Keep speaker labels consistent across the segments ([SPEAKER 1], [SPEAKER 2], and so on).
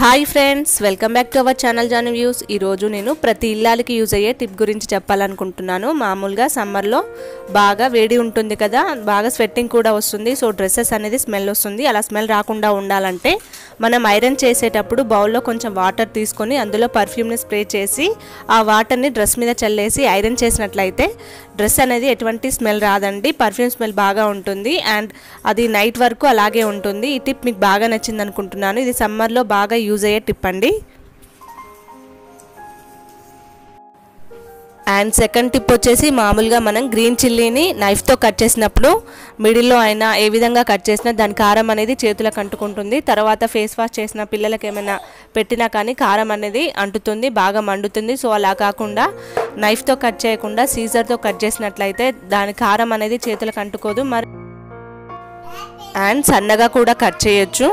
[SPEAKER 1] hi friends welcome back to our channel John views ఈరోజు నేను ప్రతి ఇల్లాలకి యూజ్ అయ్యే టిప్ గురించి చెప్పాలనుకుంటున్నాను మామూలుగా సమ్మర్లో బాగా వేడి ఉంటుంది కదా బాగా స్వెట్టింగ్ కూడా వస్తుంది సో డ్రెస్సెస్ అనేది స్మెల్ వస్తుంది అలా స్మెల్ రాకుండా ఉండాలంటే మనం ఐరన్ చేసేటప్పుడు బౌల్లో కొంచెం వాటర్ తీసుకొని అందులో పర్ఫ్యూమ్ని స్ప్రే చేసి ఆ వాటర్ని డ్రెస్ మీద చల్లేసి ఐరన్ చేసినట్లయితే డ్రెస్ అనేది ఎటువంటి స్మెల్ రాదండి పర్ఫ్యూమ్ స్మెల్ బాగా ఉంటుంది అండ్ అది నైట్ వరకు అలాగే ఉంటుంది ఈ టిప్ మీకు బాగా నచ్చింది అనుకుంటున్నాను ఇది సమ్మర్లో బాగా యూజ్ అయ్యే టిప్ అండి అండ్ సెకండ్ టిప్ వచ్చేసి మామూలుగా మనం గ్రీన్ చిల్లీని నైఫ్తో కట్ చేసినప్పుడు మిడిల్లో అయినా ఏ విధంగా కట్ చేసినా దాని కారం అనేది చేతులకు అంటుకుంటుంది తర్వాత ఫేస్ వాష్ చేసిన పిల్లలకి ఏమైనా పెట్టినా కానీ కారం అనేది అంటుతుంది బాగా మండుతుంది సో అలా కాకుండా నైఫ్తో కట్ చేయకుండా సీజర్తో కట్ చేసినట్లయితే దాని కారం అనేది చేతులకు అంటుకోదు మరి అండ్ సన్నగా కూడా కట్ చేయొచ్చు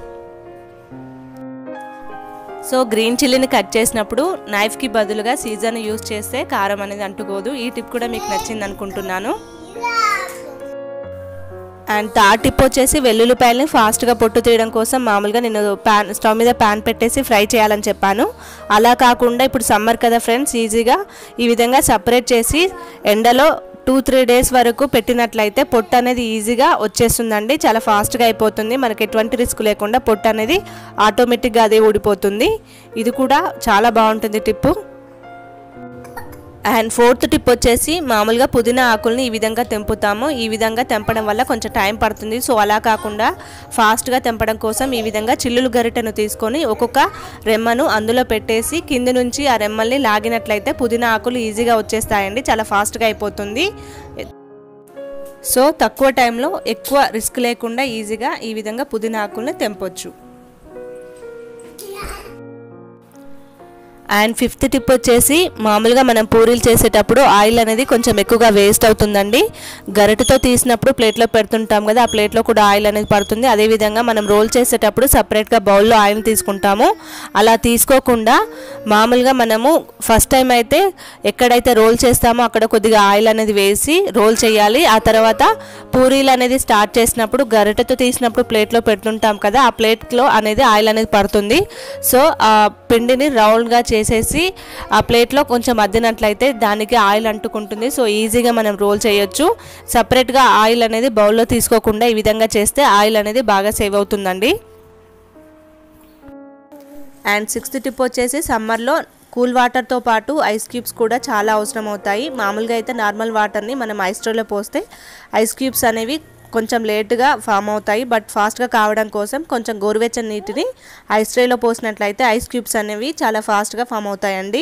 [SPEAKER 1] సో గ్రీన్ చిల్లీని కట్ చేసినప్పుడు నైఫ్కి బదులుగా సీజన్ యూస్ చేస్తే కారం అనేది అంటుకోదు ఈ టిప్ కూడా మీకు నచ్చింది అనుకుంటున్నాను అండ్ థర్డ్ టిప్ వచ్చేసి వెల్లుల్లిపాయలని ఫాస్ట్గా పొట్టు తీయడం కోసం మామూలుగా నేను ప్యాన్ స్టవ్ మీద ప్యాన్ పెట్టేసి ఫ్రై చేయాలని చెప్పాను అలా కాకుండా ఇప్పుడు సమ్మర్ కదా ఫ్రెండ్స్ ఈజీగా ఈ విధంగా సపరేట్ చేసి ఎండలో టూ త్రీ డేస్ వరకు పెట్టినట్లయితే పొట్టు అనేది ఈజీగా వచ్చేస్తుందండి చాలా ఫాస్ట్గా అయిపోతుంది మనకి ఎటువంటి రిస్క్ లేకుండా పొట్టు అనేది ఆటోమేటిక్గా అదే ఊడిపోతుంది ఇది కూడా చాలా బాగుంటుంది టిప్పు అండ్ ఫోర్త్ టిప్ వచ్చేసి మామూలుగా పుదీనా ఆకుల్ని ఈ విధంగా తెంపుతాము ఈ విధంగా తెంపడం వల్ల కొంచెం టైం పడుతుంది సో అలా కాకుండా ఫాస్ట్గా తెంపడం కోసం ఈ విధంగా చిల్లులు గరిటెను తీసుకొని ఒక్కొక్క రెమ్మను అందులో పెట్టేసి కింది నుంచి ఆ రెమ్మల్ని లాగినట్లయితే పుదీనా ఆకులు ఈజీగా వచ్చేస్తాయండి చాలా ఫాస్ట్గా అయిపోతుంది సో తక్కువ టైంలో ఎక్కువ రిస్క్ లేకుండా ఈజీగా ఈ విధంగా పుదీనా ఆకుల్ని తెంపొచ్చు అండ్ ఫిఫ్త్ టిప్ వచ్చేసి మామూలుగా మనం పూరీలు చేసేటప్పుడు ఆయిల్ అనేది కొంచెం ఎక్కువగా వేస్ట్ అవుతుందండి గరిటతో తీసినప్పుడు ప్లేట్లో పెడుతుంటాం కదా ఆ ప్లేట్లో కూడా ఆయిల్ అనేది పడుతుంది అదేవిధంగా మనం రోల్ చేసేటప్పుడు సపరేట్గా బౌల్లో ఆయిల్ తీసుకుంటాము అలా తీసుకోకుండా మామూలుగా మనము ఫస్ట్ టైం అయితే ఎక్కడైతే రోల్ చేస్తామో అక్కడ కొద్దిగా ఆయిల్ అనేది వేసి రోల్ చేయాలి ఆ తర్వాత పూరీలు అనేది స్టార్ట్ చేసినప్పుడు గరిటతో తీసినప్పుడు ప్లేట్లో పెడుతుంటాం కదా ఆ ప్లేట్లో అనేది ఆయిల్ అనేది పడుతుంది సో ఆ పిండిని రౌండ్గా చేసేసి ఆ ప్లేట్లో కొంచెం అద్దినట్లయితే దానికి ఆయిల్ అంటుకుంటుంది సో ఈజీగా మనం రోల్ చేయొచ్చు సపరేట్గా ఆయిల్ అనేది బౌల్లో తీసుకోకుండా ఈ విధంగా చేస్తే ఆయిల్ అనేది బాగా సేవ్ అవుతుందండి అండ్ సిక్స్త్ టిప్ వచ్చేసి సమ్మర్లో కూల్ వాటర్తో పాటు ఐస్ క్యూబ్స్ కూడా చాలా అవసరం అవుతాయి మామూలుగా అయితే నార్మల్ వాటర్ని మనం ఐస్ ట్రేలో పోస్తే ఐస్ క్యూబ్స్ అనేవి కొంచెం లేటుగా ఫామ్ అవుతాయి బట్ ఫాస్ట్గా కావడం కోసం కొంచెం గోరువెచ్చని నీటిని ఐస్ ట్రేలో పోసినట్లయితే ఐస్ క్యూబ్స్ అనేవి చాలా ఫాస్ట్గా ఫామ్ అవుతాయండి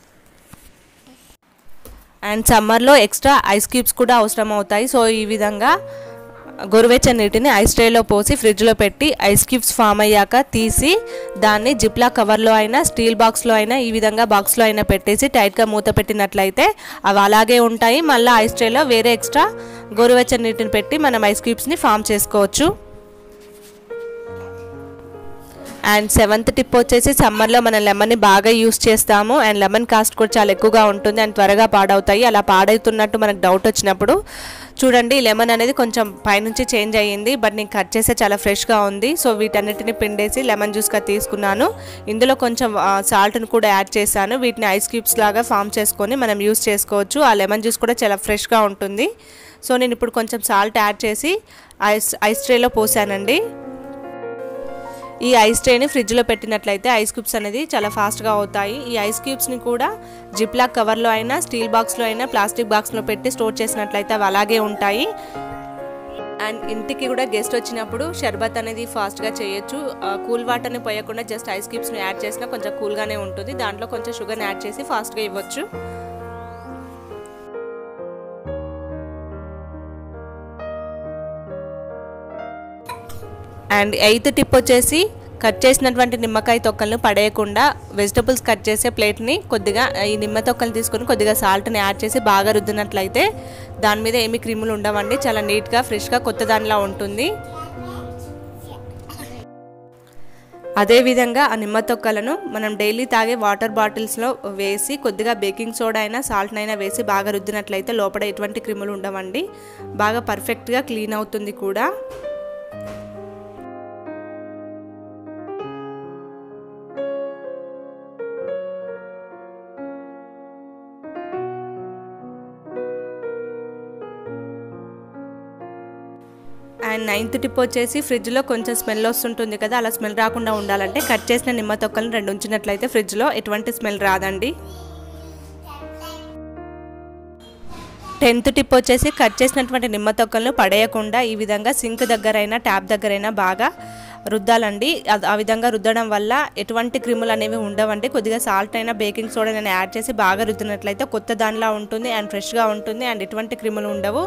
[SPEAKER 1] అండ్ సమ్మర్లో ఎక్స్ట్రా ఐస్ క్యూబ్స్ కూడా అవసరం అవుతాయి సో ఈ విధంగా గోరువెచ్చని నీటిని ఐస్ ట్రేలో పోసి ఫ్రిడ్జ్లో పెట్టి ఐస్ క్యూబ్స్ ఫామ్ అయ్యాక తీసి దాన్ని జిప్లా కవర్లో అయినా స్టీల్ బాక్స్లో అయినా ఈ విధంగా బాక్స్లో అయినా పెట్టేసి టైట్గా మూత పెట్టినట్లయితే అవి అలాగే ఉంటాయి మళ్ళీ ఐస్ ట్రేలో వేరే ఎక్స్ట్రా గోరువెచ్చని నీటిని పెట్టి మనం ఐస్ క్యూబ్స్ని ఫామ్ చేసుకోవచ్చు అండ్ సెవెంత్ టిప్ వచ్చేసి సమ్మర్లో మనం లెమన్ని బాగా యూస్ చేస్తాము అండ్ లెమన్ కాస్ట్ కూడా చాలా ఎక్కువగా ఉంటుంది అండ్ త్వరగా పాడవుతాయి అలా పాడవుతున్నట్టు మనకు డౌట్ వచ్చినప్పుడు చూడండి లెమన్ అనేది కొంచెం పైనుంచి చేంజ్ అయ్యింది బట్ నేను కట్ చేస్తే చాలా ఫ్రెష్గా ఉంది సో వీటన్నిటిని పిండేసి లెమన్ జ్యూస్గా తీసుకున్నాను ఇందులో కొంచెం సాల్ట్ని కూడా యాడ్ చేశాను వీటిని ఐస్ క్యూబ్స్ లాగా ఫామ్ చేసుకొని మనం యూస్ చేసుకోవచ్చు ఆ లెమన్ జ్యూస్ కూడా చాలా ఫ్రెష్గా ఉంటుంది సో నేను ఇప్పుడు కొంచెం సాల్ట్ యాడ్ చేసి ఐస్ ఐస్ ట్రేలో పోసానండి ఈ ఐస్ ట్రేని ఫ్రిడ్జ్లో పెట్టినట్లయితే ఐస్ క్యూబ్స్ అనేది చాలా ఫాస్ట్గా అవుతాయి ఈ ఐస్ క్యూబ్స్ని కూడా జిప్లాక్ కవర్లో అయినా స్టీల్ బాక్స్లో అయినా ప్లాస్టిక్ బాక్స్లో పెట్టి స్టోర్ చేసినట్లయితే అవి అలాగే ఉంటాయి అండ్ ఇంటికి కూడా గెస్ట్ వచ్చినప్పుడు షర్బత్ అనేది ఫాస్ట్గా చేయొచ్చు కూల్ వాటర్ని పోయకుండా జస్ట్ ఐస్ క్యూబ్స్ని యాడ్ చేసినా కొంచెం కూల్గానే ఉంటుంది దాంట్లో కొంచెం షుగర్ని యాడ్ చేసి ఫాస్ట్గా ఇవ్వచ్చు అండ్ ఎయిత్ టిప్ వచ్చేసి కట్ చేసినటువంటి నిమ్మకాయ తొక్కలను పడేయకుండా వెజిటబుల్స్ కట్ చేసే ప్లేట్ని కొద్దిగా ఈ నిమ్మ తొక్కలు తీసుకొని కొద్దిగా సాల్ట్ని యాడ్ చేసి బాగా రుద్దినట్లయితే దాని మీద ఏమి క్రిములు ఉండవండి చాలా నీట్గా ఫ్రెష్గా కొత్త దానిలా ఉంటుంది అదేవిధంగా ఆ నిమ్మ తొక్కలను మనం డైలీ తాగే వాటర్ బాటిల్స్లో వేసి కొద్దిగా బేకింగ్ సోడా అయినా సాల్ట్ అయినా వేసి బాగా రుద్దినట్లయితే లోపల ఎటువంటి క్రిములు ఉండవండి బాగా పర్ఫెక్ట్గా క్లీన్ అవుతుంది కూడా అండ్ నైన్త్ టిప్ వచ్చేసి ఫ్రిడ్జ్లో కొంచెం స్మెల్ వస్తుంటుంది కదా అలా స్మెల్ రాకుండా ఉండాలంటే కట్ చేసిన నిమ్మ తొక్కలను రెండు ఉంచినట్లయితే ఫ్రిడ్జ్లో ఎటువంటి స్మెల్ రాదండి టెన్త్ టిప్ వచ్చేసి కట్ చేసినటువంటి నిమ్మ తొక్కలను పడేయకుండా ఈ విధంగా సింక్ దగ్గరైనా ట్యాప్ దగ్గరైనా బాగా రుద్దాలండి అది- ఆ విధంగా రుద్దడం వల్ల ఎటువంటి క్రిములు అనేవి ఉండవండి కొద్దిగా సాల్ట్ అయినా బేకింగ్ సోడా నేను యాడ్ చేసి బాగా రుద్దినట్లయితే కొత్త దానిలా ఉంటుంది అండ్ ఫ్రెష్గా ఉంటుంది అండ్ ఎటువంటి క్రిములు ఉండవు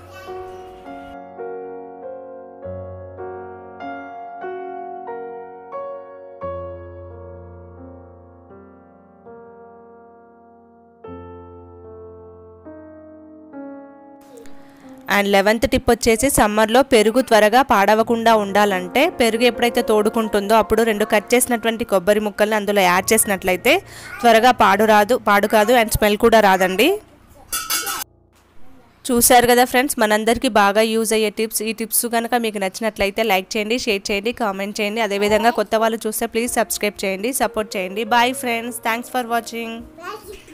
[SPEAKER 1] అండ్ లెవెంత్ టిప్ వచ్చేసి సమ్మర్లో పెరుగు త్వరగా పాడవకుండా ఉండాలంటే పెరుగు ఎప్పుడైతే తోడుకుంటుందో అప్పుడు రెండు కట్ చేసినటువంటి కొబ్బరి ముక్కల్ని అందులో యాడ్ చేసినట్లయితే త్వరగా పాడు రాదు పాడు కాదు అండ్ స్మెల్ కూడా రాదండి చూశారు కదా ఫ్రెండ్స్ మనందరికీ బాగా యూజ్ అయ్యే టిప్స్ ఈ టిప్స్ కనుక మీకు నచ్చినట్లయితే లైక్ చేయండి షేర్ చేయండి కామెంట్ చేయండి అదేవిధంగా కొత్త వాళ్ళు చూస్తే ప్లీజ్ సబ్స్క్రైబ్ చేయండి సపోర్ట్ చేయండి bye friends thanks for watching
[SPEAKER 2] Like